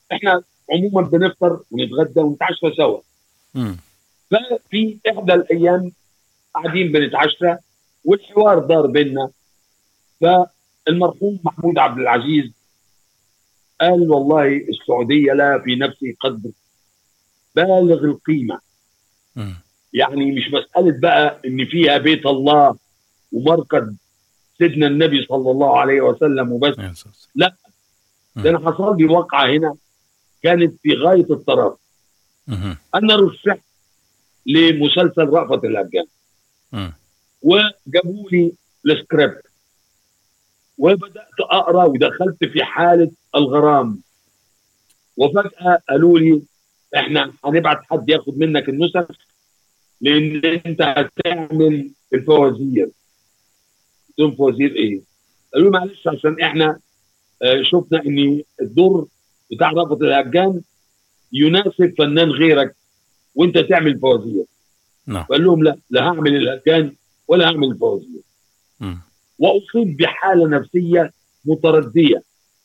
احنا عموما بنفطر ونتغدى ونتعشى سوا مم. ففي احدى الايام قاعدين بنتعشى والحوار دار بيننا فالمرحوم محمود عبد العزيز قال والله السعوديه لها في نفسي قدر بالغ القيمه مم. يعني مش مساله بقى ان فيها بيت الله ومرقد سيدنا النبي صلى الله عليه وسلم وبس يا أستاذ. ده انا حصل لي واقعه هنا كانت في غايه الطرف مم. انا رشحت لمسلسل رأفت الهجان مم. وجابوا لي السكريبت وبدات اقرا ودخلت في حاله الغرام وفجاه قالوا لي احنا هنبعت حد ياخد منك النسخ لان انت هتعمل الفوازير قلت لهم فوازير ايه؟ قالوا لي معلش عشان احنا آه، شفنا ان الدور بتاع رأفت الهجان يناسب فنان غيرك وانت تعمل فوازير نعم فقال لهم لا لا هعمل الهجان ولا هعمل الفوازير مم. واصيب بحاله نفسيه مترديه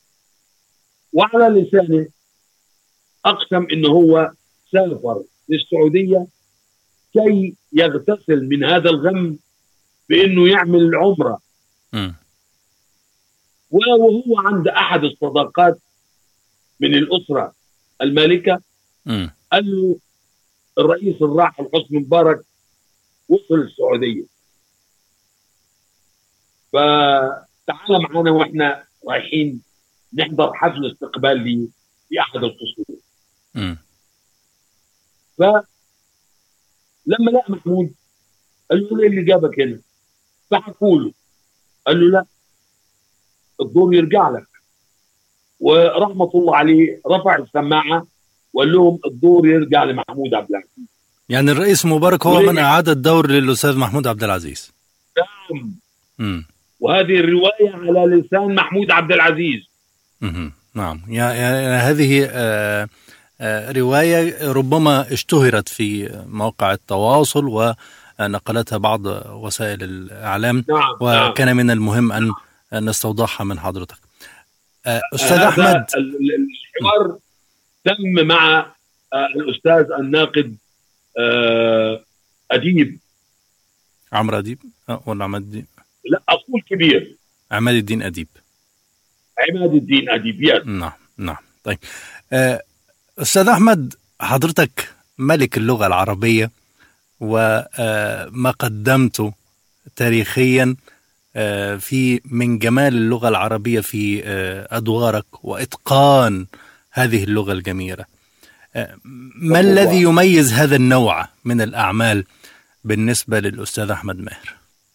وعلى لسانه اقسم ان هو سافر للسعوديه كي يغتسل من هذا الغم بانه يعمل العمره مم. وهو عند احد الصداقات من الاسره المالكه مم. قال له الرئيس الراحل حسني مبارك وصل السعوديه فتعال معنا واحنا رايحين نحضر حفل استقبال لي في احد القصور مم. فلما لقى محمود قال له ايه اللي جابك هنا؟ فحكوا له قال له لا الدور يرجع لك ورحمه الله عليه رفع السماعه وقال لهم الدور يرجع لمحمود عبد العزيز يعني الرئيس مبارك هو وليه؟ من أعاد الدور للأستاذ محمود عبد العزيز نعم مم. وهذه الروايه على لسان محمود عبد العزيز مهم. نعم يا- يا- هذه آه، آه، رواية ربما اشتهرت في مواقع التواصل ونقلتها بعض وسائل الإعلام نعم نعم. وكان من المهم أن نستوضحها من حضرتك آه، أستاذ هذا أحمد ال- ال- الحوار تم مع آه، الاستاذ الناقد آه، اديب عمرو أديب آه، ولا عماد الدين لا اقول كبير عماد الدين أديب عماد الدين اديب يس نعم نعم طيب آه، أستاذ أحمد حضرتك ملك اللغة العربية وما قدمته تاريخيا آه، في من جمال اللغة العربية في آه، أدوارك وإتقان هذه اللغة الجميلة آه، ما الله. الذي يميز هذا النوع من الأعمال بالنسبة للأستاذ أحمد ماهر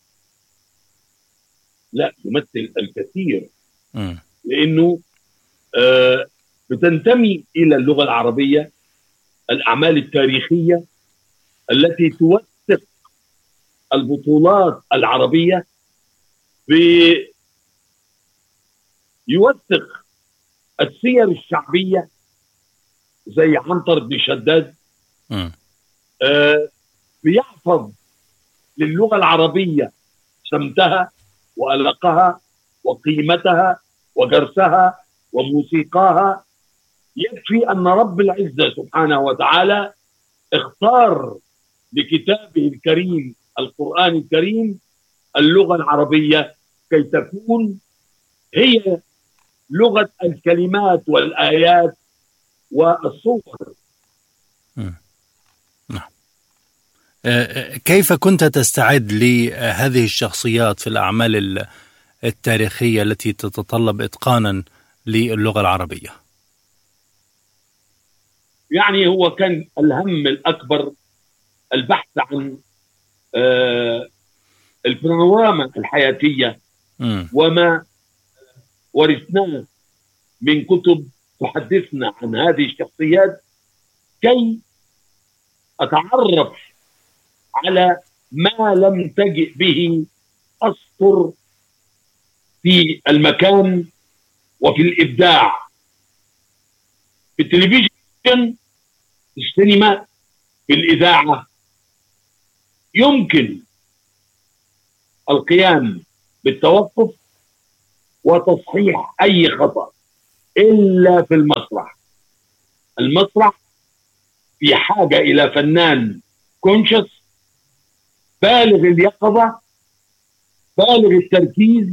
لا يمثل الكثير مم. لانه آه، بتنتمي الى اللغه العربيه الاعمال التاريخيه التي توثق البطولات العربيه ب يوثق السير الشعبيه زي عنتر بن شداد مم. آه، بيحفظ للغه العربيه سمتها والقها وقيمتها وجرسها وموسيقاها يكفي ان رب العزه سبحانه وتعالى اختار لكتابه الكريم القران الكريم اللغه العربيه كي تكون هي لغه الكلمات والايات والصور آه، كيف كنت تستعد لهذه الشخصيات في الأعمال ال- التاريخية التي تتطلب إتقانا للغة العربية يعني هو كان الهم الاكبر البحث عن آه، البانوراما الحياتيه مم. وما ورثناه من كتب تحدثنا عن هذه الشخصيات كي اتعرف على ما لم تجئ به اسطر في المكان وفي الابداع في التلفزيون في السينما في الاذاعه يمكن القيام بالتوقف وتصحيح اي خطا الا في المسرح المسرح في حاجه الى فنان كونشس بالغ اليقظه بالغ التركيز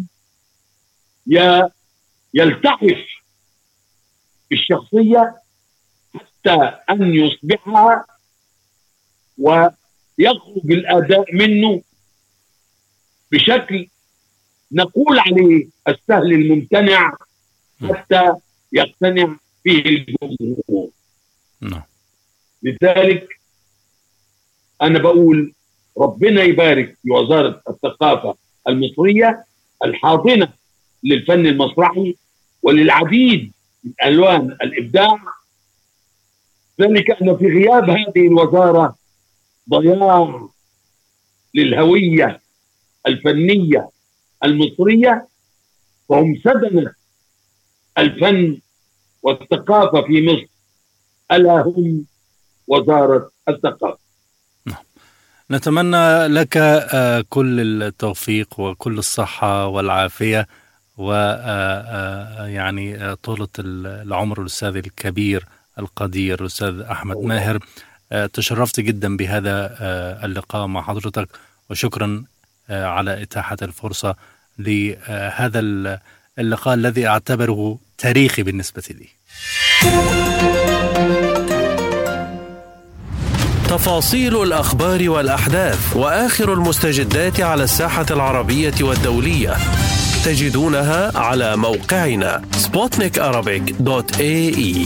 يلتحف بالشخصيه حتى ان يصبحها ويخرج الاداء منه بشكل نقول عليه السهل الممتنع حتى يقتنع به الجمهور نعم لذلك انا بقول ربنا يبارك في وزاره الثقافه المصريه الحاضنه للفن المسرحي وللعديد من الوان الابداع ذلك ان في غياب هذه الوزاره ضياع للهويه الفنيه المصريه وهم سدنه الفن والثقافه في مصر الا هم وزاره الثقافه نتمنى لك آه، كل التوفيق وكل الصحة والعافية و آه، آه، يعني طولة العمر الأستاذ الكبير القدير الأستاذ أحمد ماهر تشرفت جدا بهذا اللقاء مع حضرتك وشكرا على إتاحة الفرصة لهذا اللقاء الذي أعتبره تاريخي بالنسبة لي تفاصيل الأخبار والأحداث وآخر المستجدات على الساحة العربية والدولية تجدونها على موقعنا sputnikarabic.ae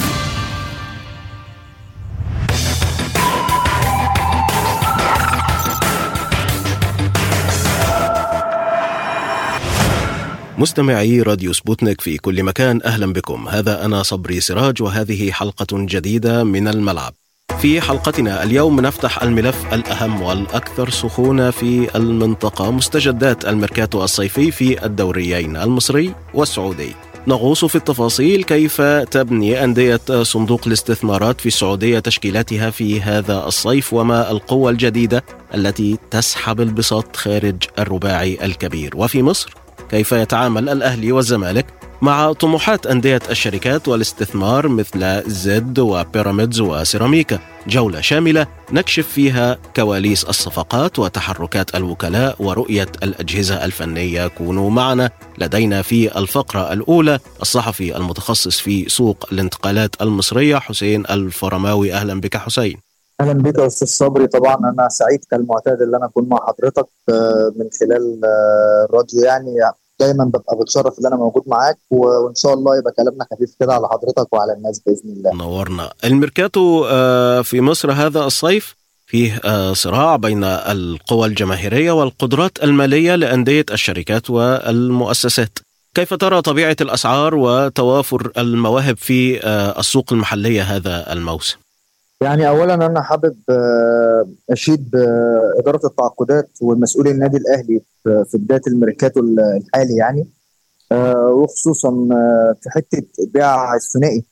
مستمعي راديو سبوتنيك في كل مكان اهلا بكم هذا انا صبري سراج وهذه حلقه جديده من الملعب في حلقتنا اليوم نفتح الملف الأهم والأكثر سخونة في المنطقة مستجدات الميركاتو الصيفي في الدوريين المصري والسعودي نغوص في التفاصيل كيف تبني أندية صندوق الاستثمارات في السعودية تشكيلاتها في هذا الصيف وما القوة الجديدة التي تسحب البساط خارج الرباعي الكبير وفي مصر كيف يتعامل الأهلي والزمالك مع طموحات أندية الشركات والاستثمار مثل زد وبيراميدز وسيراميكا جولة شاملة نكشف فيها كواليس الصفقات وتحركات الوكلاء ورؤية الأجهزة الفنية كونوا معنا لدينا في الفقرة الأولى الصحفي المتخصص في سوق الانتقالات المصرية حسين الفرماوي أهلا بك حسين اهلا بك يا استاذ صبري طبعا انا سعيد كالمعتاد اللي انا اكون مع حضرتك آه، من خلال آه، الراديو يعني دايما ببقى بتشرف ان انا موجود معاك وان شاء الله يبقى كلامنا خفيف كده على حضرتك وعلى الناس باذن الله نورنا الميركاتو آه، في مصر هذا الصيف فيه آه، صراع بين القوى الجماهيريه والقدرات الماليه لانديه الشركات والمؤسسات كيف ترى طبيعه الاسعار وتوافر المواهب في آه، السوق المحليه هذا الموسم يعني اولا انا حابب آه، اشيد باداره التعاقدات والمسؤول النادي الاهلي في بدايه الميركاتو الحالي يعني آه، وخصوصا آه، في حته بيع الثنائي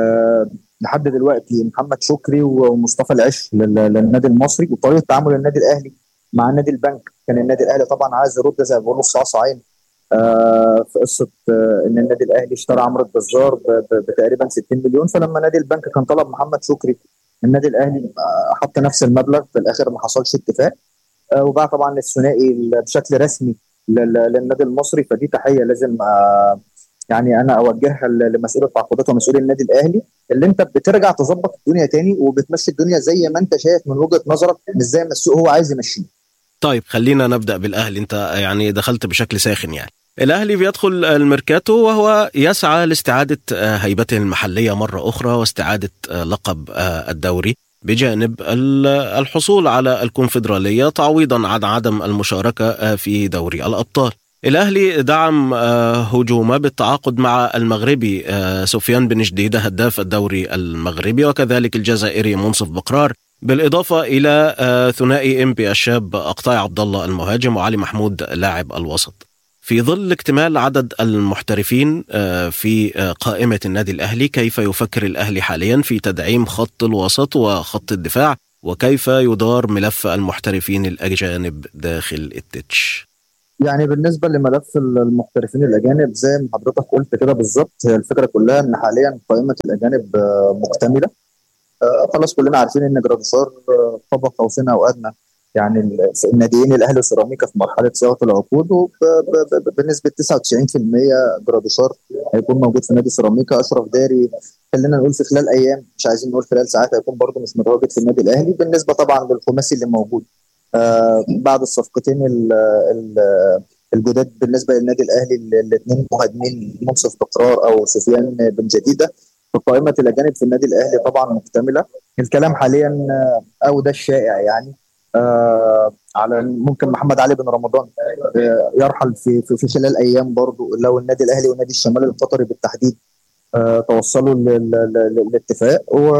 لحد دلوقتي محمد شكري ومصطفى العش للنادي المصري وطريقه تعامل النادي الاهلي مع النادي البنك كان النادي الاهلي طبعا عايز يرد زي ما بيقولوا في عصا عين في قصه ان النادي الاهلي اشترى عمرو الجزار بتقريبا 60 مليون فلما نادي البنك كان طلب محمد شكري النادي الاهلي حط نفس المبلغ في الاخر ما حصلش اتفاق آه، وباع طبعا الثنائي بشكل رسمي للنادي المصري فدي تحيه لازم آه، يعني انا اوجهها لمسؤول التعاقدات ومسؤول النادي الاهلي اللي انت بترجع تظبط الدنيا تاني وبتمشي الدنيا زي ما انت شايف من وجهه نظرك مش زي ما السوق هو عايز يمشيه. طيب خلينا نبدا بالاهلي انت يعني دخلت بشكل ساخن يعني. الاهلي بيدخل الميركاتو وهو يسعى لاستعاده آه، هيبته المحليه مره اخرى واستعاده آه، لقب آه، الدوري بجانب الحصول على الكونفدراليه تعويضا عن عدم المشاركه في دوري الابطال. الاهلي دعم هجومه بالتعاقد مع المغربي سفيان بن جديده هداف الدوري المغربي وكذلك الجزائري منصف بقرار بالاضافه الى ثنائي امبي الشاب اقطاع عبد الله المهاجم وعلي محمود لاعب الوسط. في ظل اكتمال عدد المحترفين آه، في آه، قائمة النادي الأهلي كيف يفكر الأهلي حاليا في تدعيم خط الوسط وخط الدفاع وكيف يدار ملف المحترفين الأجانب داخل التتش يعني بالنسبه لملف المحترفين الاجانب زي ما حضرتك قلت كده بالظبط هي الفكره كلها ان حاليا قائمه الاجانب آه، مكتمله آه، خلاص كلنا عارفين ان جراديشار آه، قاب قوسين او ادنى يعني ال- الناديين الاهلي وسيراميكا في مرحله صياغه العقود وبنسبه 99% جراديشار هيكون موجود في نادي سيراميكا اشرف داري خلينا نقول في خلال ايام مش عايزين نقول خلال ساعات هيكون برضه مش متواجد في النادي الاهلي بالنسبه طبعا للخماسي اللي موجود آه بعد الصفقتين ال- ال- الجداد بالنسبه للنادي الاهلي الاثنين مهاجمين منصف بقرار او سفيان بن جديده فقائمه الاجانب في النادي الاهلي طبعا مكتمله الكلام حاليا آه، او ده الشائع يعني آه على ممكن محمد علي بن رمضان آه يرحل في, في في خلال ايام برضو لو النادي الاهلي ونادي الشمال القطري بالتحديد آه توصلوا لل- لل- للاتفاق و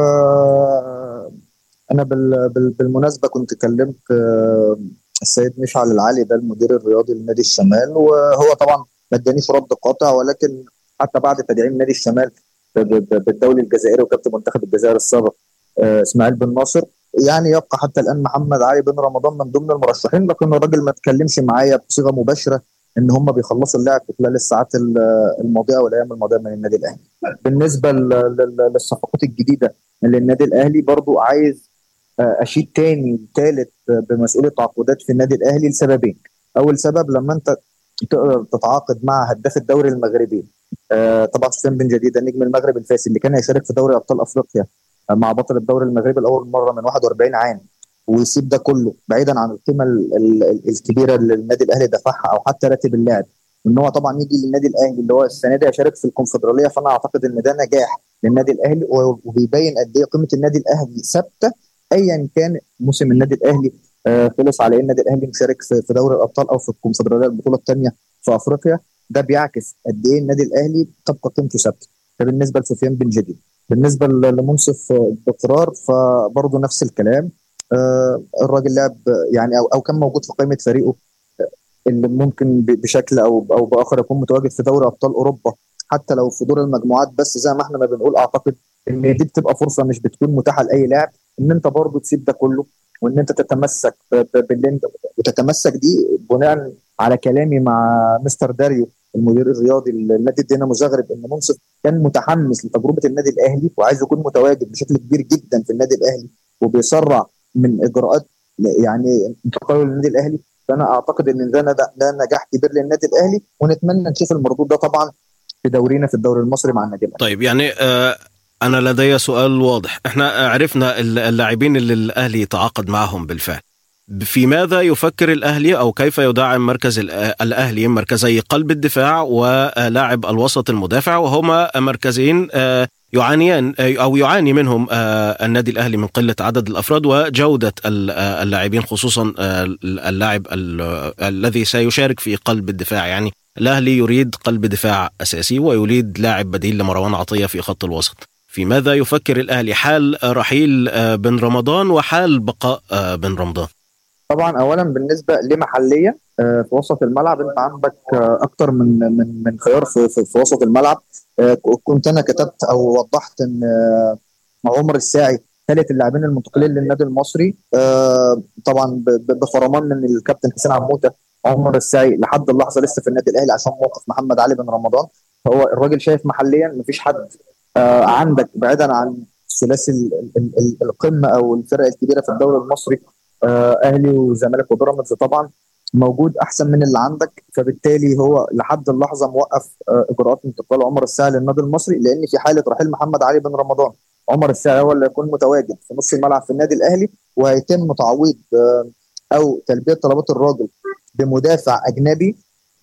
انا بال- بال- بالمناسبه كنت كلمت آه، السيد مشعل العالي ده المدير الرياضي لنادي الشمال وهو طبعا ما ادانيش رد قاطع ولكن حتى بعد تدعيم نادي الشمال ب- ب- بالدولي الجزائري وكابتن منتخب الجزائر السابق آه، اسماعيل بن ناصر يعني يبقى حتى الان محمد علي بن رمضان من ضمن المرشحين لكن الراجل ما اتكلمش معايا بصيغه مباشره ان هم بيخلصوا اللاعب في خلال الساعات ال- الماضيه والايام الماضيه من النادي الاهلي. بالنسبه ل- ل- للصفقات الجديده اللي النادي الاهلي برضو عايز آه، اشيد تاني وثالث بمسؤوليه تعاقدات في النادي الاهلي لسببين. اول سبب لما انت تقدر تتعاقد مع هداف الدوري المغربي آه، طبعا سفيان بن جديده نجم المغرب الفاسي اللي كان هيشارك في دوري ابطال افريقيا آه، مع بطل الدوري المغربي لاول مره من 41 عام ويسيب ده كله بعيدا عن القيمه ال- ال- الكبيره اللي النادي الاهلي دفعها او حتى راتب اللاعب وان هو طبعا يجي للنادي الاهلي اللي هو السنه دي هيشارك في الكونفدراليه فانا اعتقد ان ده نجاح للنادي الاهلي و- وبيبين قد ايه قيمه النادي الاهلي ثابته ايا كان موسم النادي الاهلي آه، خلص على ان النادي الاهلي مشارك في في دوري الابطال او في الكونفدراليه البطوله الثانيه في افريقيا ده بيعكس قد ايه النادي الاهلي تبقى قيمته ثابته ده بالنسبه لسفيان بن جديد بالنسبه ل- لمنصف آه، بقرار فبرضه نفس الكلام آه، الراجل لعب يعني او او كان موجود في قائمه فريقه آه، اللي ممكن ب- بشكل او او باخر يكون متواجد في دوري ابطال اوروبا حتى لو في دور المجموعات بس زي ما احنا ما بنقول اعتقد ان دي بتبقى فرصه مش بتكون متاحه لاي لاعب ان انت برضه تسيب ده كله وان انت تتمسك ب- ب- باللي انت وتتمسك دي بناء على كلامي مع مستر داريو المدير الرياضي لنادي الدينامو زغرب ان منصف كان متحمس لتجربه النادي الاهلي وعايز يكون متواجد بشكل كبير جدا في النادي الاهلي وبيسرع من اجراءات يعني انتقاله للنادي الاهلي فانا اعتقد ان ده ده, ده نجاح كبير للنادي الاهلي ونتمنى نشوف المردود ده طبعا في دورينا في الدوري المصري مع النادي الاهلي طيب يعني آه انا لدي سؤال واضح احنا آه، عرفنا ال- اللاعبين اللي الاهلي تعاقد معهم بالفعل في ماذا يفكر الاهلي او كيف يدعم مركز الأ- الاهلي مركزي قلب الدفاع ولاعب الوسط المدافع وهما مركزين آه، يعانيان آه، او يعاني منهم آه، النادي الاهلي من قله عدد الافراد وجوده ال- آه، اللاعبين خصوصا آه، اللاعب ال- آه، الذي سيشارك في قلب الدفاع يعني الاهلي يريد قلب دفاع اساسي ويريد لاعب بديل لمروان عطيه في خط الوسط في ماذا يفكر الاهلي حال رحيل آه، بن رمضان وحال بقاء آه، بن رمضان طبعا اولا بالنسبه لمحليا آه، في وسط الملعب انت عندك آه، اكتر من من من خيار في, في, في وسط الملعب آه، كنت انا كتبت او وضحت ان آه، عمر الساعي ثالث اللاعبين المنتقلين للنادي المصري آه، طبعا ب- ب- بفرمان من الكابتن حسين عموته عمر الساعي لحد اللحظه لسه في النادي الاهلي عشان موقف محمد علي بن رمضان فهو الراجل شايف محليا مفيش حد آه، عندك بعيدا عن ثلاثي ال- ال- ال- القمه او الفرق الكبيره في الدوري المصري آه، اهلي وزمالك وبيراميدز طبعا موجود احسن من اللي عندك فبالتالي هو لحد اللحظه موقف آه، اجراءات انتقال عمر الساعي للنادي المصري لان في حاله رحيل محمد علي بن رمضان عمر الساعي هو اللي هيكون متواجد في نص الملعب في النادي الاهلي وهيتم تعويض آه، او تلبيه طلبات الراجل بمدافع اجنبي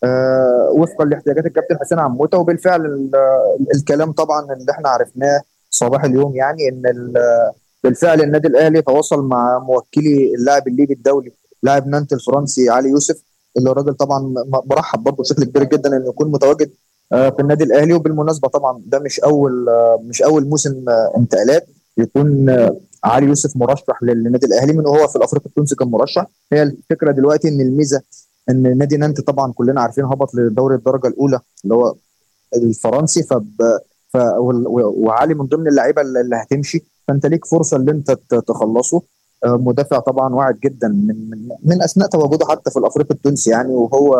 آه، وفقا لاحتياجات الكابتن حسين عموته وبالفعل ال- ال- الكلام طبعا اللي احنا عرفناه صباح اليوم يعني ان ال- بالفعل النادي الاهلي تواصل مع موكلي اللاعب الليبي الدولي لاعب نانت الفرنسي علي يوسف اللي الراجل طبعا م- مرحب برضه بشكل كبير جدا انه يكون متواجد آه، في النادي الاهلي وبالمناسبه طبعا ده مش اول آه، مش اول موسم آه، انتقالات يكون آه، علي يوسف مرشح للنادي الاهلي من وهو في الافريقي التونسي كان مرشح هي الفكره دلوقتي ان الميزه ان نادي نانت طبعا كلنا عارفين هبط لدوري الدرجه الاولى اللي هو الفرنسي فب ف وال- وعلي من ضمن اللعيبه اللي اللي هتمشي فانت ليك فرصه ان انت ت- تخلصه آه، مدافع طبعا واعد جدا من من, من اثناء تواجده حتى في الافريقي التونسي يعني وهو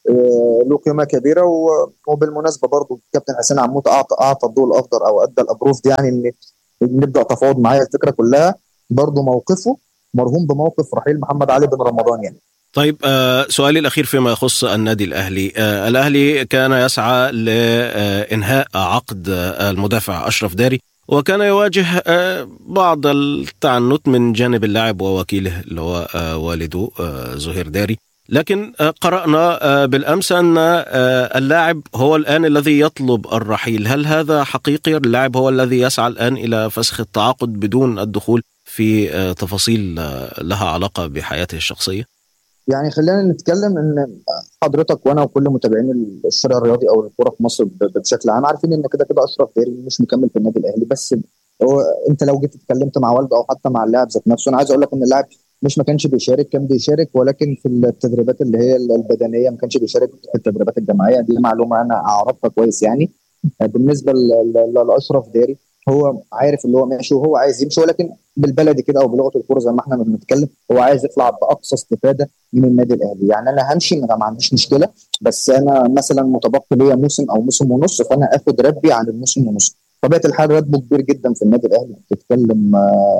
له قيمه كبيره وبالمناسبه برضه الكابتن حسين عمود اعطى اعطى الضوء الافضل او ادى الابروف دي يعني ان نبدا تفاوض معايا الفكره كلها برضه موقفه مرهون بموقف رحيل محمد علي بن رمضان يعني طيب آه سؤالي الاخير فيما يخص النادي الاهلي آه الاهلي كان يسعى لانهاء عقد المدافع اشرف داري وكان يواجه آه بعض التعنت من جانب اللاعب ووكيله اللي هو آه والده آه زهير داري لكن قرأنا بالأمس أن اللاعب هو الآن الذي يطلب الرحيل هل هذا حقيقي اللاعب هو الذي يسعى الآن إلى فسخ التعاقد بدون الدخول في تفاصيل لها علاقة بحياته الشخصية يعني خلينا نتكلم ان حضرتك وانا وكل متابعين الشارع الرياضي او الكوره في مصر بشكل عام عارفين ان كده كده اشرف داري مش مكمل في النادي الاهلي بس هو انت لو جيت اتكلمت مع والده او حتى مع اللاعب ذات نفسه انا عايز اقول لك ان اللاعب مش ما كانش بيشارك كان بيشارك ولكن في التدريبات اللي هي البدنيه ما كانش بيشارك في التدريبات الجماعيه دي معلومه انا اعرفها كويس يعني بالنسبه لاشرف داري هو عارف اللي هو ماشي وهو عايز يمشي ولكن بالبلدي كده او بلغه الكوره زي ما احنا بنتكلم هو عايز يطلع باقصى استفاده من النادي الاهلي يعني انا همشي ما عنديش مشكله بس انا مثلا متبقي ليا موسم او موسم ونص فانا اخد ربي عن الموسم ونص طبيعه الحال راتبه كبير جدا في النادي الاهلي بتتكلم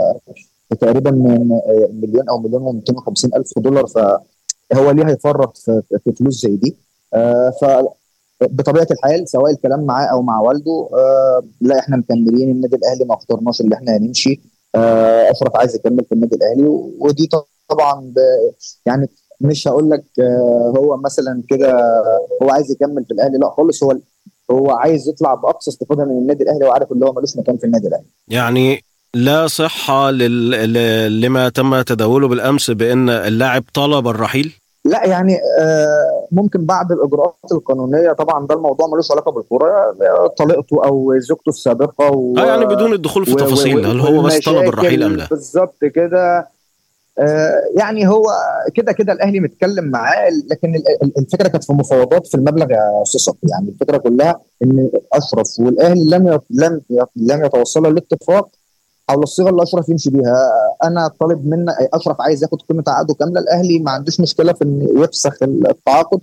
تقريبا من مليون او مليون و250 الف دولار فهو ليه هيفرط في, في فلوس زي دي ف بطبيعه الحال سواء الكلام معاه او مع والده آه لا احنا مكملين النادي الاهلي ما اخترناش اللي احنا هنمشي آه اشرف عايز يكمل في النادي الاهلي ودي طبعا يعني مش هقول لك آه هو مثلا كده هو عايز يكمل في الاهلي لا خالص هو هو عايز يطلع باقصى استفاده من النادي الاهلي وعارف اللي هو ملوش مكان في النادي الاهلي يعني لا صحة لل... لما تم تداوله بالأمس بأن اللاعب طلب الرحيل لا يعني ممكن بعد الاجراءات القانونيه طبعا ده الموضوع ملوش علاقه بالكوره طليقته او زوجته السابقه و... اه يعني بدون الدخول في تفاصيل هل هو بس طلب الرحيل ام لا؟ بالظبط كده آه يعني هو كده كده الاهلي متكلم معاه لكن الفكره كانت في مفاوضات في المبلغ يا استاذ يعني الفكره كلها ان اشرف والاهلي لم لم لم يتوصلوا لاتفاق حول الصيغه اللي اشرف يمشي بيها انا طالب منه اشرف عايز ياخد قيمه عقده كامله الاهلي ما عندوش مشكله في ان يفسخ التعاقد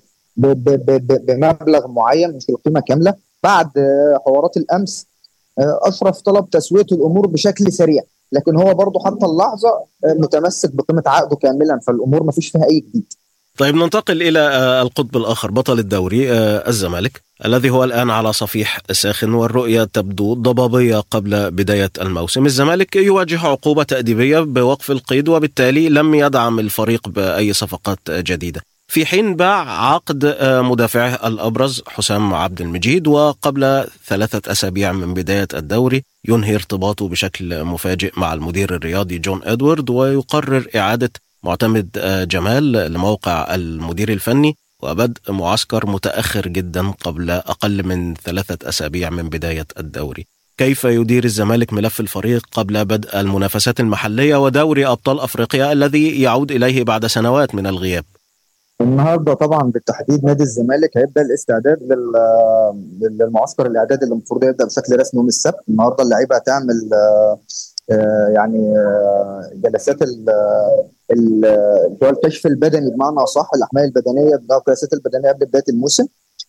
بمبلغ معين مش القيمه كامله بعد حوارات الامس اشرف طلب تسويه الامور بشكل سريع لكن هو برضه حتى اللحظه متمسك بقيمه عقده كاملا فالامور ما فيش فيها اي جديد طيب ننتقل الى القطب الاخر بطل الدوري الزمالك الذي هو الان على صفيح ساخن والرؤيه تبدو ضبابيه قبل بدايه الموسم، الزمالك يواجه عقوبه تاديبيه بوقف القيد وبالتالي لم يدعم الفريق باي صفقات جديده. في حين باع عقد مدافعه الابرز حسام عبد المجيد وقبل ثلاثه اسابيع من بدايه الدوري ينهي ارتباطه بشكل مفاجئ مع المدير الرياضي جون ادوارد ويقرر اعاده معتمد جمال لموقع المدير الفني وبدء معسكر متأخر جدا قبل أقل من ثلاثة أسابيع من بداية الدوري كيف يدير الزمالك ملف الفريق قبل بدء المنافسات المحلية ودوري أبطال أفريقيا الذي يعود إليه بعد سنوات من الغياب النهارده طبعا بالتحديد نادي الزمالك هيبدا الاستعداد للمعسكر الاعداد اللي المفروض يبدا بشكل رسمي يوم السبت النهارده اللعيبه هتعمل يعني جلسات اللي هو الكشف البدني بمعنى اصح الاحمال البدنيه القياسات البدنيه قبل بدايه الموسم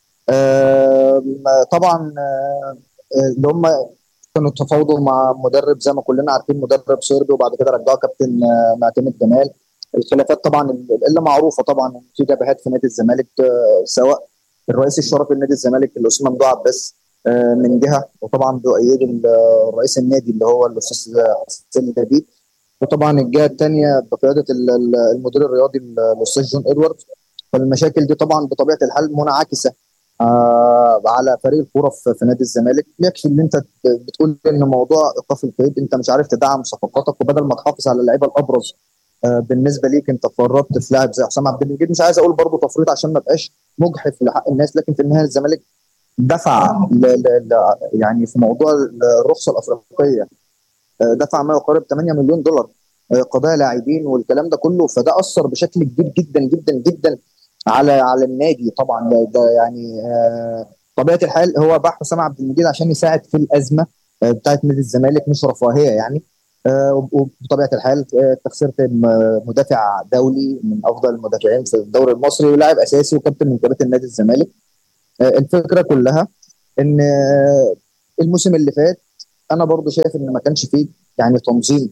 طبعا اللي هم كانوا تفاوضوا مع مدرب زي ما كلنا عارفين مدرب صربي وبعد كده رجعوا كابتن معتمد جمال الخلافات طبعا اللي معروفه طبعا في جبهات في نادي الزمالك سواء الرئيس الشرفي لنادي الزمالك الاستاذ ممدوح عباس من جهه وطبعا بيؤيد رئيس النادي اللي هو الاستاذ حسين لبيب وطبعا الجهه الثانيه بقياده المدير الرياضي الاستاذ جون ادوارد فالمشاكل دي طبعا بطبيعه الحال منعكسه آه على فريق الكوره في نادي الزمالك يكفي ان انت بتقول ان موضوع ايقاف القيد انت مش عارف تدعم صفقاتك وبدل ما تحافظ على اللعيبه الابرز آه بالنسبه ليك انت فرطت في لاعب زي حسام عبد المجيد مش عايز اقول برضه تفريط عشان ما بقاش مجحف لحق الناس لكن في النهايه الزمالك دفع ل ل يعني في موضوع الرخصه الافريقيه دفع ما يقارب 8 مليون دولار قضايا لاعبين والكلام ده كله فده اثر بشكل كبير جدا جدا جدا على على النادي طبعا ده, ده يعني طبيعه الحال هو باع حسام عبد المجيد عشان يساعد في الازمه بتاعت نادي الزمالك مش رفاهيه يعني آه، وبطبيعه الحال آه، خسرت مدافع دولي من افضل المدافعين في الدوري المصري ولاعب اساسي وكابتن من كباتن نادي الزمالك آه، الفكره كلها ان الموسم اللي فات انا برضو شايف ان ما كانش فيه يعني تنظيم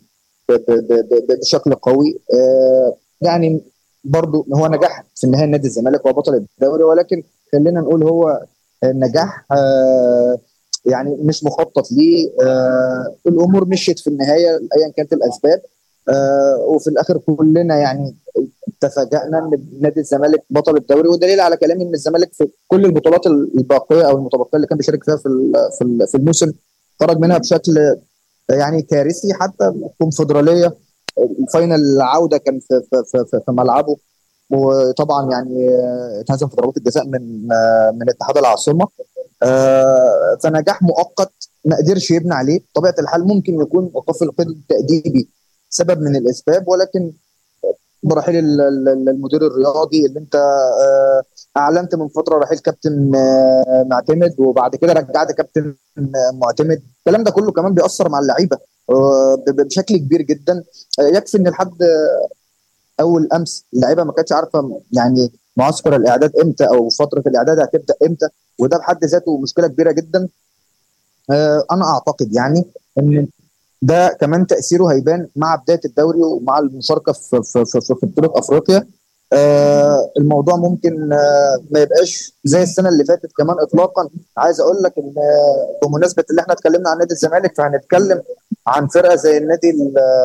بشكل قوي يعني برضو هو نجاح في النهايه نادي الزمالك هو بطل الدوري ولكن خلينا نقول هو نجاح يعني مش مخطط ليه آه الامور مشيت في النهايه ايا كانت الاسباب آه وفي الاخر كلنا يعني تفاجئنا ان نادي الزمالك بطل الدوري ودليل على كلامي ان الزمالك في كل البطولات الباقيه او المتبقيه اللي كان بيشارك فيها في في الموسم خرج منها بشكل يعني كارثي حتى الكونفدراليه الفاينل العوده كان في في في, في ملعبه وطبعا يعني اتهزم في ضربات الجزاء من آه، من اتحاد العاصمه آه، فنجاح مؤقت ما قدرش يبني عليه بطبيعه الحال ممكن يكون ايقاف القيد التاديبي سبب من الاسباب ولكن برحيل المدير الرياضي اللي انت آه، اعلنت من فتره رحيل كابتن آه، معتمد وبعد كده رجعت كابتن معتمد الكلام ده كله كمان بيأثر مع اللعيبه بشكل كبير جدا يكفي ان لحد اول امس اللعيبه ما كانتش عارفه يعني معسكر الاعداد امتى او فتره الاعداد هتبدا امتى وده بحد ذاته مشكله كبيره جدا آه، انا اعتقد يعني ان ده كمان تاثيره هيبان مع بدايه الدوري ومع المشاركه في في في, في بطوله افريقيا آه الموضوع ممكن آه ما يبقاش زي السنه اللي فاتت كمان اطلاقا عايز اقول لك ان آه بمناسبه اللي احنا اتكلمنا عن نادي الزمالك فهنتكلم عن فرقه زي النادي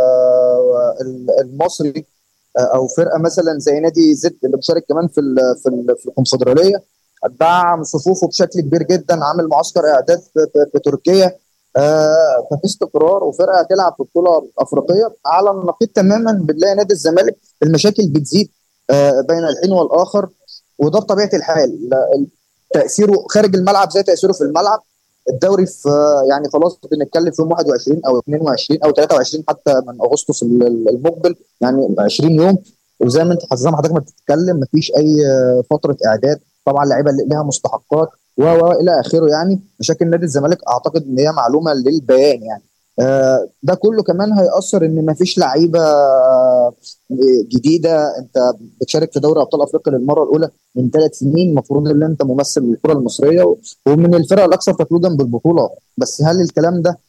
آه، المصري آه، او فرقه مثلا زي نادي زد اللي مشارك كمان في في في الكونفدراليه دعم صفوفه بشكل كبير جدا عامل معسكر اعداد في, في, في تركيا آه ففي استقرار وفرقه هتلعب في بطوله افريقيه على النقيض تماما بنلاقي نادي الزمالك المشاكل بتزيد آه بين الحين والاخر وده بطبيعه الحال تاثيره خارج الملعب زي تاثيره في الملعب الدوري في يعني خلاص بنتكلم في يوم 21 او 22 او 23 حتى من اغسطس المقبل يعني 20 يوم وزي ما انت زي ما حضرتك ما بتتكلم مفيش اي فتره اعداد طبعا اللعيبه اللي لها مستحقات و الى اخره يعني مشاكل نادي الزمالك اعتقد ان هي معلومه للبيان يعني آه، ده كله كمان هيأثر ان مفيش لعيبه آه، جديده انت بتشارك في دوري ابطال افريقيا للمره الاولى من ثلاث سنين المفروض ان انت ممثل للكره المصريه ومن الفرق الاكثر تتويجا بالبطوله بس هل الكلام ده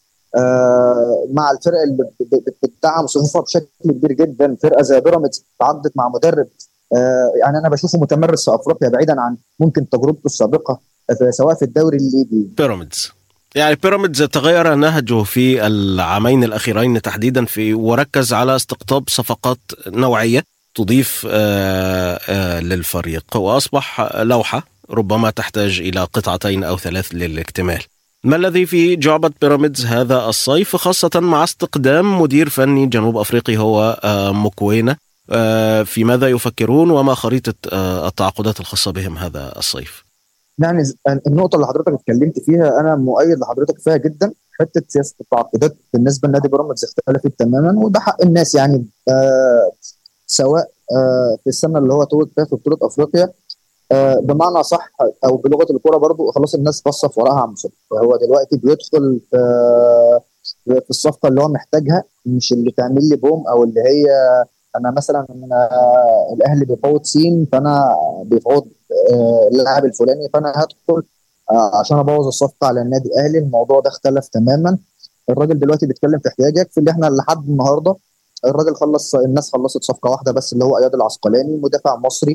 آه، مع الفرق اللي بتدعم صفوفها بشكل كبير جدا فرقه زي بيراميدز تعاقدت مع مدرب آه، يعني انا بشوفه متمرس في افريقيا بعيدا عن ممكن تجربته السابقه سواء في الدوري الليبي بيراميدز يعني بيراميدز تغير نهجه في العامين الاخيرين تحديدا في وركز على استقطاب صفقات نوعيه تضيف آه، آه، للفريق واصبح لوحه ربما تحتاج الى قطعتين او ثلاث للاكتمال. ما الذي في جعبة بيراميدز هذا الصيف خاصة مع استقدام مدير فني جنوب أفريقي هو مكوينة آه، في ماذا يفكرون وما خريطة آه، التعاقدات الخاصة بهم هذا الصيف يعني النقطة اللي حضرتك اتكلمت فيها أنا مؤيد لحضرتك فيها جدا حتة سياسة التعاقدات بالنسبة لنادي بيراميدز اختلفت تماما وده حق الناس يعني آه سواء آه في السنة اللي هو توج فيها في بطولة أفريقيا آه بمعنى صح أو بلغة الكورة برضو خلاص الناس بصف وراها عم هو دلوقتي بيدخل في في الصفقة اللي هو محتاجها مش اللي تعمل لي بوم أو اللي هي انا مثلا آه، الاهلي بيفوض سين فانا بيفوض آه، اللاعب الفلاني فانا هدخل آه، عشان ابوظ الصفقه على النادي الاهلي الموضوع ده اختلف تماما الراجل دلوقتي بيتكلم في احتياجك في اللي احنا لحد النهارده الراجل خلص الناس خلصت صفقه واحده بس اللي هو اياد العسقلاني مدافع مصري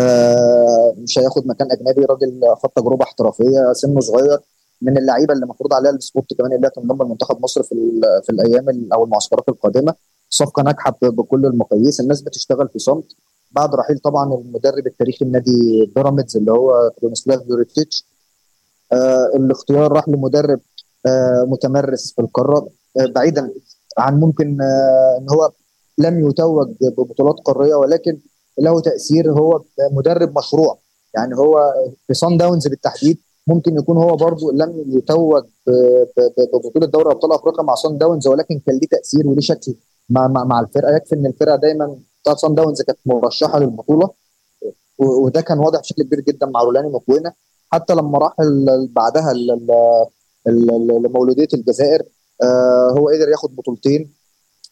مش هياخد مكان اجنبي راجل خد تجربه احترافيه سنه صغير من اللعيبه اللي المفروض عليها السبوت كمان اللي هتنضم لمنتخب مصر في في الايام او المعسكرات القادمه صفقه ناجحه بكل المقاييس الناس بتشتغل في صمت بعد رحيل طبعا المدرب التاريخي النادي بيراميدز اللي هو كرونسلاف يوريتيتش آه الاختيار راح لمدرب آه متمرس في القاره آه بعيدا عن ممكن آه ان هو لم يتوج ببطولات قاريه ولكن له تاثير هو مدرب مشروع يعني هو في صن داونز بالتحديد ممكن يكون هو برضه لم يتوج ببطوله دوري ابطال افريقيا مع صن داونز ولكن كان ليه تاثير وليه شكل مع, مع, مع الفرقه يكفي ان الفرقه دايما بتاعت سان داونز كانت مرشحه للبطوله وده كان واضح بشكل كبير جدا مع رولاني مكوينه حتى لما راح بعدها لمولوديه الجزائر آه، هو قدر ياخد بطولتين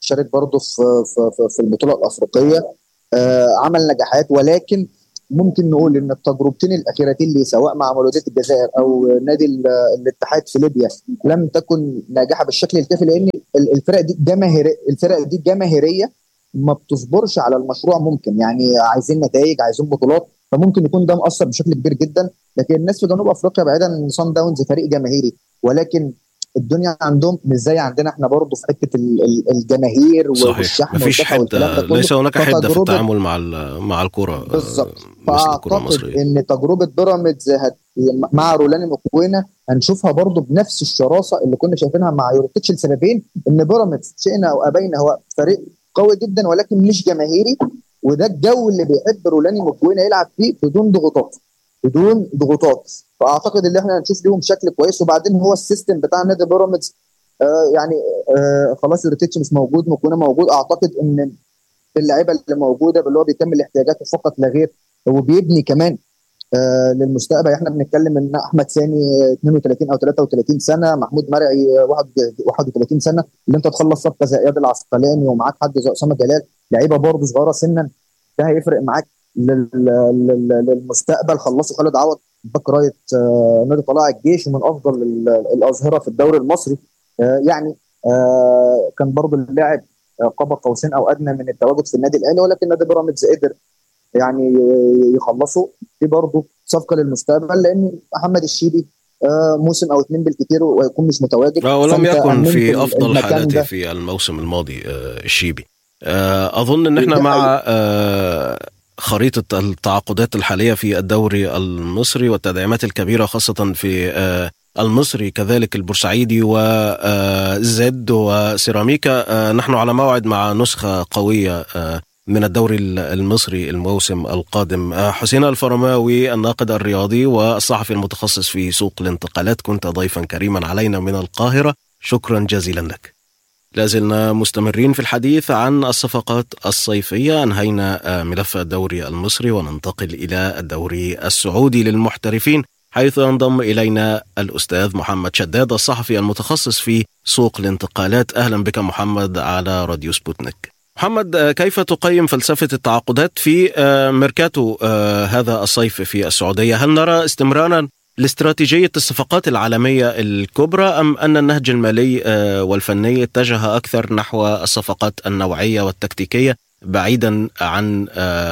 شارك برضه في في في البطوله الافريقيه عمل نجاحات ولكن ممكن نقول ان التجربتين الاخيرتين ليه سواء مع مولوديه الجزائر او نادي الاتحاد في ليبيا لم تكن ناجحه بالشكل الكافي لان الفرق دي جماهيريه الفرق دي جماهيريه ما بتصبرش على المشروع ممكن يعني عايزين نتائج عايزين بطولات فممكن يكون ده مؤثر بشكل كبير جدا لكن الناس في جنوب افريقيا بعيدا عن صن داونز فريق جماهيري ولكن الدنيا عندهم مش زي عندنا احنا برضه في حته الجماهير والشحن مفيش حده ليس هناك حده في التعامل مع مع الكره بالظبط فاعتقد ان تجربه بيراميدز هت... مع رولاني مكوينه هنشوفها برضه بنفس الشراسه اللي كنا شايفينها مع يوريتيتش لسببين ان بيراميدز شئنا او ابينا هو فريق قوي جدا ولكن مش جماهيري وده الجو اللي بيحب رولاني مكوينه يلعب فيه بدون ضغوطات بدون ضغوطات فاعتقد ان احنا هنشوف ليهم شكل كويس وبعدين هو السيستم بتاع نادي بيراميدز آه يعني آه خلاص ريتيتش مش موجود مكونه موجود اعتقد ان اللعيبه اللي موجوده اللي هو بيكمل احتياجاته فقط لا غير وبيبني كمان آه للمستقبل احنا بنتكلم ان احمد سامي 32 او 33 سنه محمود مرعي 31 سنه اللي انت تخلص صفقه زي اياد العسقلاني ومعاك حد زي اسامه جلال لعيبه برضه صغيره سنا ده هيفرق معاك للمستقبل خلصوا خالد عوض باك رايت نادي طلائع الجيش ومن افضل الاظهره في الدوري المصري يعني كان برضه اللاعب قاب قوسين او ادنى من التواجد في النادي الاهلي ولكن نادي بيراميدز قدر يعني يخلصوا دي برضه صفقه للمستقبل لان محمد الشيبي موسم او اثنين بالكثير ويكون مش متواجد ولم يكن في افضل حالاته في الموسم الماضي الشيبي اظن ان احنا مع خريطة التعاقدات الحالية في الدوري المصري والتدعيمات الكبيرة خاصة في المصري كذلك البورسعيدي وزد وسيراميكا نحن على موعد مع نسخة قوية من الدوري المصري الموسم القادم حسين الفرماوي الناقد الرياضي والصحفي المتخصص في سوق الانتقالات كنت ضيفا كريما علينا من القاهرة شكرا جزيلا لك لازلنا مستمرين في الحديث عن الصفقات الصيفية أنهينا ملف الدوري المصري وننتقل إلى الدوري السعودي للمحترفين حيث ينضم إلينا الأستاذ محمد شداد الصحفي المتخصص في سوق الانتقالات أهلا بك محمد على راديو سبوتنيك محمد كيف تقيم فلسفة التعاقدات في ميركاتو هذا الصيف في السعودية هل نرى استمرارا لاستراتيجية الصفقات العالمية الكبرى أم أن النهج المالي والفني اتجه أكثر نحو الصفقات النوعية والتكتيكية بعيدا عن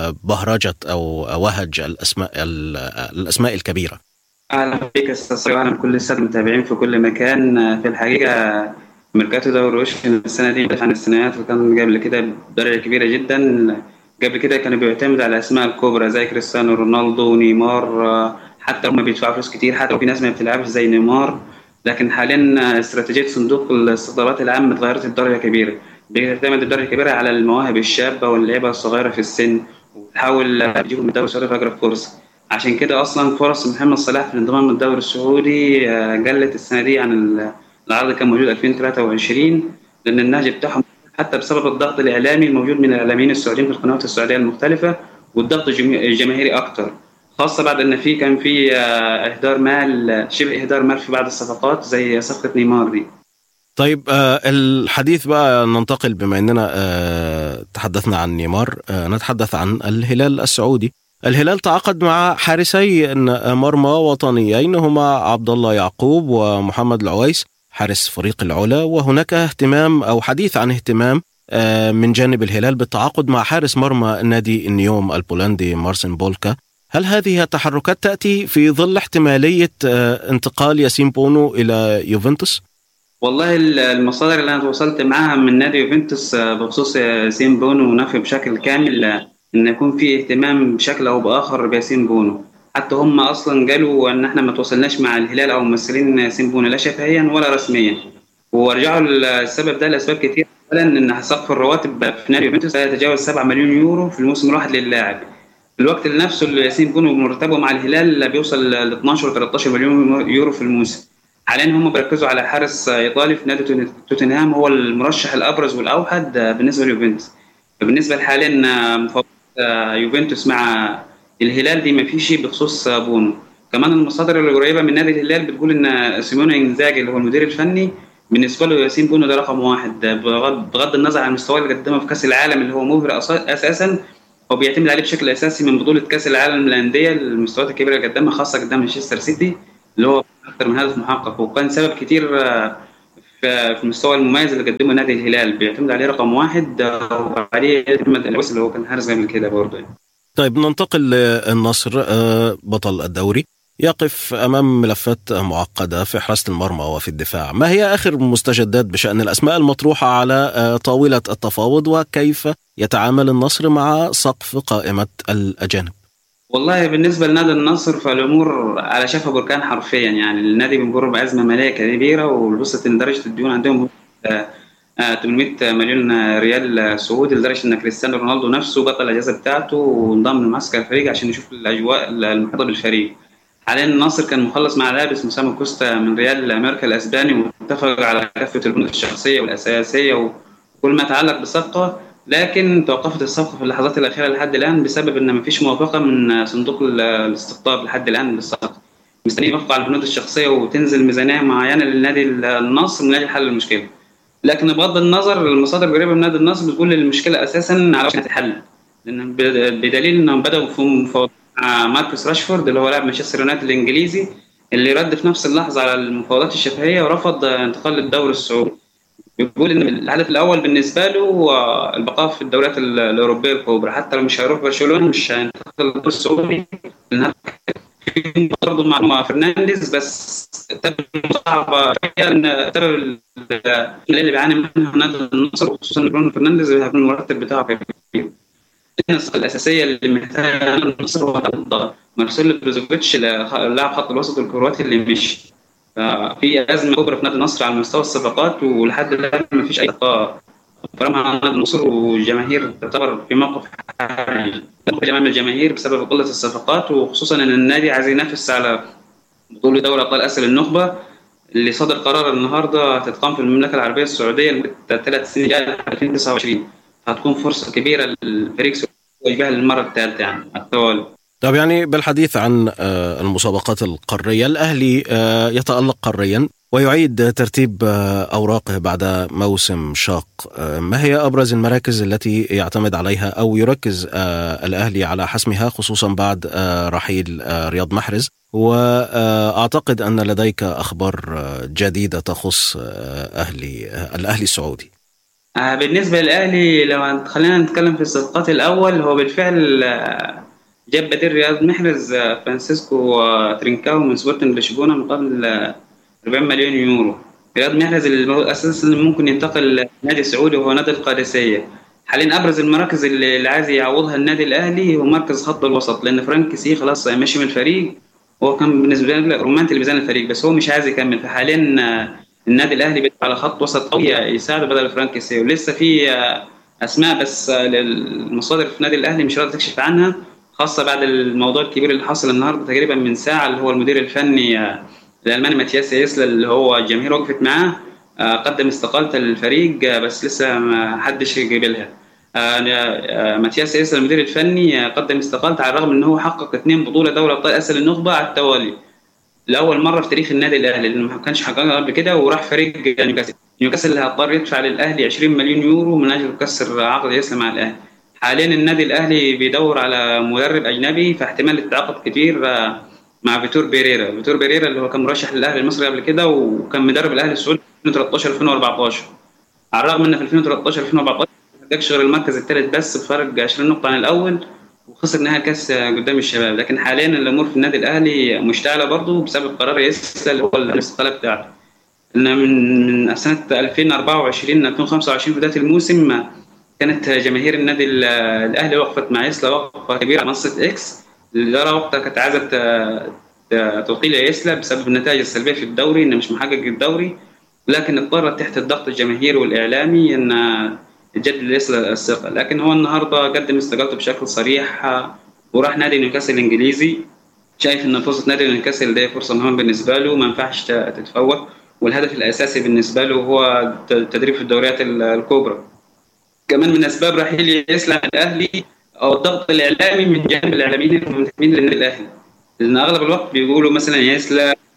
بهرجة أو وهج الأسماء الأسماء الكبيرة أهلا بك أستاذ وأهلا بكل السادة المتابعين في كل مكان في الحقيقة ميركاتو دوري روشن السنة دي عن السنوات وكان قبل كده بدرجة كبيرة جدا قبل كده كانوا بيعتمدوا على الأسماء الكبرى زي كريستيانو رونالدو نيمار حتى هم بيدفعوا فلوس كتير حتى لو في ناس ما بتلعبش زي نيمار لكن حاليا استراتيجيه صندوق الاستثمارات العامه اتغيرت لدرجه كبيره بيعتمد الدرجه كبيره على المواهب الشابه واللعيبه الصغيره في السن وبتحاول تجيبهم من الدوري السعودي في اقرب فرصه عشان كده اصلا فرص محمد صلاح في الانضمام للدوري السعودي قلت السنه دي عن العرض كان موجود 2023 لان النهج بتاعهم حتى بسبب الضغط الاعلامي الموجود من الاعلاميين السعوديين في القنوات السعوديه المختلفه والضغط الجماهيري اكتر خاصة بعد ان في كان في اهدار مال شبه اهدار مال في بعض الصفقات زي صفقة نيمار دي طيب الحديث بقى ننتقل بما اننا تحدثنا عن نيمار نتحدث عن الهلال السعودي الهلال تعاقد مع حارسي مرمى وطنيين هما عبد الله يعقوب ومحمد العويس حارس فريق العلا وهناك اهتمام او حديث عن اهتمام من جانب الهلال بالتعاقد مع حارس مرمى نادي النيوم البولندي مارسن بولكا هل هذه التحركات تأتي في ظل احتمالية انتقال ياسين بونو إلى يوفنتوس؟ والله المصادر اللي أنا تواصلت معها من نادي يوفنتوس بخصوص ياسين بونو نفي بشكل كامل إن يكون في اهتمام بشكل أو بآخر بياسين بونو حتى هم أصلا قالوا إن إحنا ما تواصلناش مع الهلال أو ممثلين ياسين بونو لا شفهيا ولا رسميا ورجعوا السبب ده لأسباب كتير أولا إن سقف الرواتب في نادي يوفنتوس لا يتجاوز 7 مليون يورو في الموسم الواحد للاعب في الوقت اللي نفسه اللي ياسين بونو مرتبه مع الهلال بيوصل ل 12 و 13 مليون يورو في الموسم حاليا هم بيركزوا على حارس ايطالي في نادي توتنهام هو المرشح الابرز والاوحد بالنسبه ليوفنتوس بالنسبه حاليا مفاوضات يوفنتوس مع الهلال دي ما في شيء بخصوص بونو كمان المصادر اللي قريبه من نادي الهلال بتقول ان سيموني انزاجي اللي هو المدير الفني بالنسبه له ياسين بونو ده رقم واحد بغض النظر عن المستوى اللي قدمه في كاس العالم اللي هو مبهر اساسا هو بيعتمد عليه بشكل اساسي من بطوله كاس العالم للانديه المستويات الكبيره اللي قدمها خاصه قدام مانشستر سيتي اللي هو اكثر من هدف محقق وكان سبب كتير آه، في المستوى المميز اللي قدمه نادي الهلال بيعتمد عليه رقم واحد آه، وعليه احمد العويس اللي هو كان حارس قبل كده برضه يعني. طيب ننتقل للنصر آه، بطل الدوري يقف امام ملفات معقده في حراسه المرمى وفي الدفاع، ما هي اخر المستجدات بشان الاسماء المطروحه على طاوله التفاوض وكيف يتعامل النصر مع سقف قائمه الاجانب؟ والله بالنسبه لنادي النصر فالامور على شفا بركان حرفيا يعني النادي بيمر بازمه ماليه كبيره ووصلت لدرجه الديون عندهم 800 آه، مليون ريال سعودي لدرجه ان كريستيانو رونالدو نفسه بطل الاجازه بتاعته وانضم لمعسكر الفريق عشان يشوف الاجواء المحيطه بالفريق. حاليا النصر كان مخلص مع لاعب اسمه سامو كوستا من ريال امريكا الاسباني واتفق على كافه البنود الشخصيه والاساسيه وكل ما يتعلق بالصفقه لكن توقفت الصفقه في اللحظات الاخيره لحد الان بسبب ان ما فيش موافقه من صندوق الاستقطاب لحد الان للصفقه مستني يوافقوا على البنود الشخصيه وتنزل ميزانيه معينه للنادي النصر من اجل حل المشكله لكن بغض النظر المصادر القريبه من نادي النصر بتقول المشكله اساسا على وشك تتحل لان بدليل انهم بداوا في مفاوضات مع ماركوس راشفورد اللي هو لاعب مانشستر يونايتد الانجليزي اللي رد في نفس اللحظه على المفاوضات الشفهيه ورفض انتقال للدوري السعودي بيقول ان الهدف الاول بالنسبه له هو البقاء في الدوريات الاوروبيه الكبرى حتى لو مش هيروح برشلونه مش هينتقل للدوري السعودي برضه مع فرنانديز بس صعبه سبب اللي بيعاني منها نادي النصر وخصوصا برونو فرنانديز هيكون المرتب بتاعه كبير الاساسيه اللي محتاجها النصر هو مارسيلو بروزوفيتش لاعب خط الوسط الكرواتي اللي مشي في ازمه كبرى في نادي النصر على مستوى الصفقات ولحد الان ما فيش اي صفقه فرمها نادي النصر والجماهير تعتبر في موقف جماعه الجماهير بسبب قله الصفقات وخصوصا ان النادي عايز ينافس على بطوله دوري ابطال اسيا للنخبه اللي صدر قرار النهارده هتتقام في المملكه العربيه السعوديه لمده ثلاث سنين 2029 هتكون فرصه كبيره للفريق السعودي للمره الثالثه يعني على التوالي طب يعني بالحديث عن آه، المسابقات القارية الأهلي آه، يتألق قاريا ويعيد ترتيب آه، أوراقه بعد موسم شاق ما هي أبرز المراكز التي يعتمد عليها أو يركز الأهلي على حسمها خصوصا بعد رحيل رياض محرز وأعتقد أن لديك أخبار جديدة تخص أهلي الأهلي السعودي بالنسبة للأهلي لو خلينا نتكلم في الصفقات الأول هو بالفعل جاب بديل رياض محرز آه، فرانسيسكو آه، ترينكاو من سبورتنج لشبونه مقابل 40 مليون يورو رياض محرز اللي هو اساسا ممكن ينتقل لنادي سعودي وهو نادي القادسيه حاليا ابرز المراكز اللي عايز يعوضها النادي الاهلي هو مركز خط الوسط لان فرانك سي خلاص ماشي من الفريق هو كان بالنسبه له رومانتي لميزان الفريق بس هو مش عايز يكمل فحاليا آه، النادي الاهلي بيدفع على خط وسط قوي يساعده بدل فرانك سي ولسه في اسماء بس المصادر في النادي الاهلي مش راضيه تكشف عنها خاصه بعد الموضوع الكبير اللي حصل النهارده تقريبا من ساعه اللي هو المدير الفني آه، الالماني ماتياس يسلا اللي هو الجماهير وقفت معاه آه، قدم استقالته للفريق آه، بس لسه ما حدش قبلها ماتياس يسلا المدير الفني قدم استقالته على الرغم ان هو حقق اثنين بطوله دوري ابطال اسيا للنخبه على التوالي لاول مره في تاريخ النادي الاهلي لانه ما كانش حققها قبل كده وراح فريق نيوكاسل نيوكاسل اللي هيضطر يدفع للاهلي 20 مليون يورو من اجل كسر عقد يسلا مع الاهلي حاليا النادي الاهلي بيدور على مدرب اجنبي فاحتمال التعاقد كتير آه، مع فيتور بيريرا فيتور بيريرا اللي هو كان مرشح للاهلي المصري قبل كده وكان مدرب الاهلي السعودي 2013 2014 على الرغم ان في 2013 2014 ما حققش غير المركز الثالث بس بفرق 20 نقطه عن الاول وخسر نهائي الكاس قدام الشباب لكن حاليا الامور في النادي الاهلي مشتعله برضه بسبب قرار يسلا اللي هو الاستقاله بتاعته ان من من سنه 2024 2025 بدايه الموسم كانت جماهير النادي الاهلي وقفت مع يسلا وقفه كبيره على منصه اكس الاداره وقتها كانت عايزه توقيل يسلا بسبب النتائج السلبيه في الدوري انه مش محقق الدوري لكن اضطرت تحت الضغط الجماهيري والاعلامي ان يجدد يسلا الثقه لكن هو النهارده قدم استقالته بشكل صريح وراح نادي نيوكاسل الانجليزي شايف ان فرصه نادي نيوكاسل دي فرصه مهمه بالنسبه له ما ينفعش تتفوت والهدف الاساسي بالنسبه له هو التدريب في الدوريات الكبرى كمان من اسباب رحيل يسلم الاهلي او الضغط الاعلامي من جانب الاعلاميين المنتمين للنادي الاهلي لان اغلب الوقت بيقولوا مثلا يسلا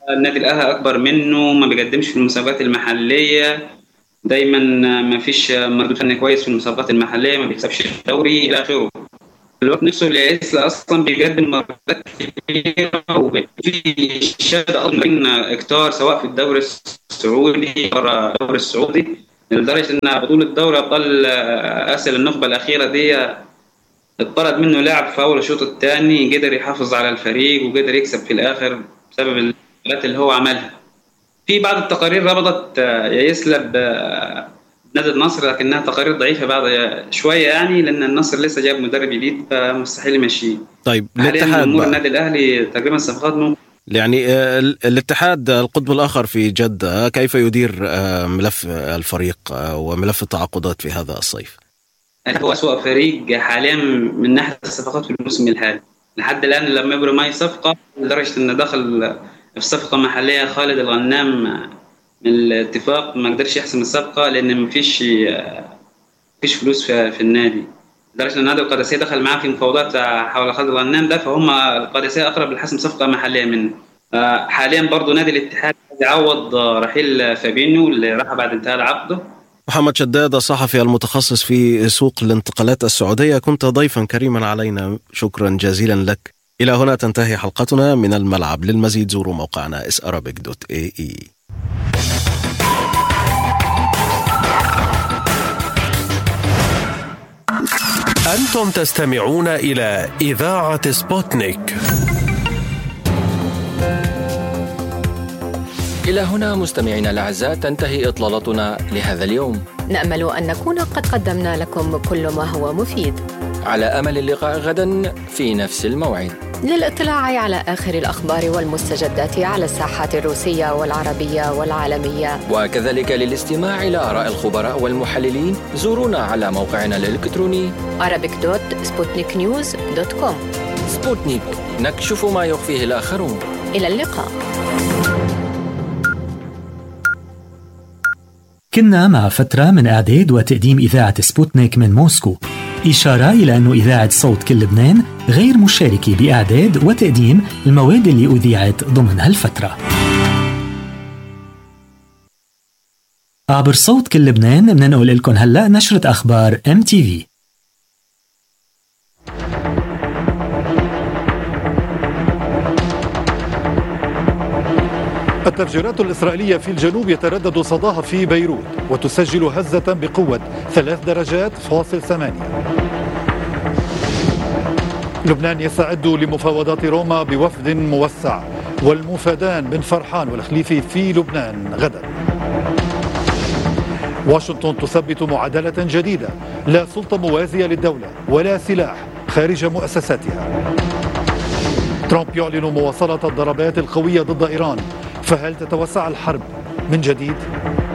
النادي الاهلي اكبر منه ما بيقدمش في المسابقات المحليه دايما ما فيش مردود فني كويس في المسابقات المحليه ما بيكسبش الدوري الى اخره الوقت نفسه العيسى اصلا بيقدم مباريات كبيره وفي شهاده بين اكتار سواء في الدوري السعودي بره الدوري السعودي لدرجه ان بطوله دوري ابطال اسيا النخبه الاخيره دي اتطرد منه لاعب في اول الشوط الثاني قدر يحافظ على الفريق وقدر يكسب في الاخر بسبب المباريات اللي هو عملها في بعض التقارير ربطت يسلب نادي النصر لكنها تقارير ضعيفه بعد شويه يعني لان النصر لسه جاب مدرب جديد فمستحيل يمشيه طيب الاتحاد امور النادي الاهلي تقريبا صفقات ممكن يعني الاتحاد القطب الاخر في جده كيف يدير ملف الفريق وملف التعاقدات في هذا الصيف؟ هو اسوء فريق حاليا من ناحيه الصفقات في الموسم الحالي لحد الان لما يبرم اي صفقه لدرجه انه دخل في صفقه محليه خالد الغنام من الاتفاق ما قدرش يحسم الصفقه لان ما فيش فيش فلوس في, في النادي لدرجه ان نادي القادسيه دخل معاه في مفاوضات حول خالد الغنام ده فهم القادسيه اقرب لحسم صفقه محليه منه حاليا برضه نادي الاتحاد يعوض رحيل فابينيو اللي راح بعد انتهاء عقده محمد شداد الصحفي المتخصص في سوق الانتقالات السعوديه كنت ضيفا كريما علينا شكرا جزيلا لك إلى هنا تنتهي حلقتنا من الملعب للمزيد زوروا موقعنا isarabic.ae أنتم تستمعون إلى إذاعة سبوتنيك إلى هنا مستمعينا الأعزاء تنتهي إطلالتنا لهذا اليوم نأمل أن نكون قد قدمنا لكم كل ما هو مفيد على أمل اللقاء غدا في نفس الموعد للاطلاع على آخر الأخبار والمستجدات على الساحات الروسية والعربية والعالمية وكذلك للاستماع إلى آراء الخبراء والمحللين زورونا على موقعنا الإلكتروني arabic.sputniknews.com سبوتنيك نكشف ما يخفيه الآخرون إلى اللقاء كنا مع فترة من إعداد وتقديم إذاعة سبوتنيك من موسكو إشارة إلى أن إذاعة صوت كل لبنان غير مشاركة بإعداد وتقديم المواد اللي أذيعت ضمن هالفترة عبر صوت كل لبنان مننقل لكم هلأ نشرة أخبار ام تي في التفجيرات الإسرائيلية في الجنوب يتردد صداها في بيروت وتسجل هزة بقوة ثلاث درجات فاصل ثمانية لبنان يستعد لمفاوضات روما بوفد موسع والمفادان بن فرحان والخليفي في لبنان غدا واشنطن تثبت معادلة جديدة لا سلطة موازية للدولة ولا سلاح خارج مؤسساتها ترامب يعلن مواصلة الضربات القوية ضد إيران فهل تتوسع الحرب من جديد؟